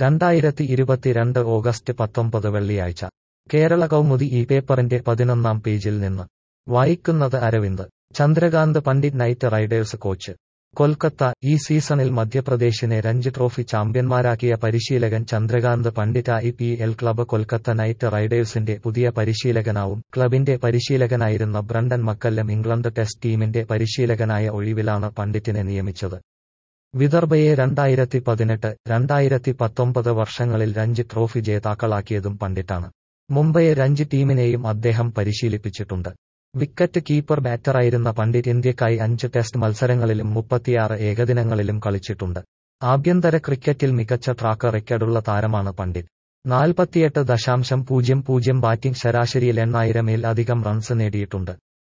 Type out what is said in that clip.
രണ്ടായിരത്തി ഇരുപത്തിരണ്ട് ഓഗസ്റ്റ് പത്തൊമ്പത് വെള്ളിയാഴ്ച കേരള കൗമുദി ഈ പേപ്പറിന്റെ പതിനൊന്നാം പേജിൽ നിന്ന് വായിക്കുന്നത് Arvind Chandrakant Pandit night riders coach Kolkata ഈ സീസണിൽ മധ്യപ്രദേശിനെ രഞ്ജി ട്രോഫി ചാമ്പ്യന്മാരാക്കിയ പരിശീലകൻ Chandrakant Pandit I P L club Kolkata night റൈഡേഴ്സിന്റെ പുതിയ പരിശീലകനാവും ക്ലബിന്റെ പരിശീലകനായിരുന്ന ബ്രണ്ടൻ മക്കല്ലം ഇംഗ്ലണ്ട് ടെസ്റ്റ് ടീമിന്റെ പരിശീലകനായ ഒഴിവിലാണ് പണ്ഡിറ്റിനെ നിയമിച്ചത് വിദർഭയെ രണ്ടായിരത്തി പതിനെട്ട് രണ്ടായിരത്തി പത്തൊമ്പത് വർഷങ്ങളിൽ രഞ്ജി ട്രോഫി ജേതാക്കളാക്കിയതും പണ്ഡിറ്റാണ് മുംബൈ രഞ്ജി ടീമിനെയും അദ്ദേഹം പരിശീലിപ്പിച്ചിട്ടുണ്ട് വിക്കറ്റ് കീപ്പർ ബാറ്ററായിരുന്ന പണ്ഡിറ്റ് ഇന്ത്യക്കായി അഞ്ച് ടെസ്റ്റ് മത്സരങ്ങളിലും മുപ്പത്തിയാറ് ഏകദിനങ്ങളിലും കളിച്ചിട്ടുണ്ട് ആഭ്യന്തര ക്രിക്കറ്റിൽ മികച്ച ട്രാക്ക് റെക്കോർഡുള്ള താരമാണ് പണ്ഡിറ്റ് നാൽപ്പത്തിയെട്ട് ദശാംശം പൂജ്യം പൂജ്യം ബാറ്റിംഗ് ശരാശരിയിൽ എണ്ണായിരമേൽ അധികം റൺസ് നേടിയിട്ടുണ്ട്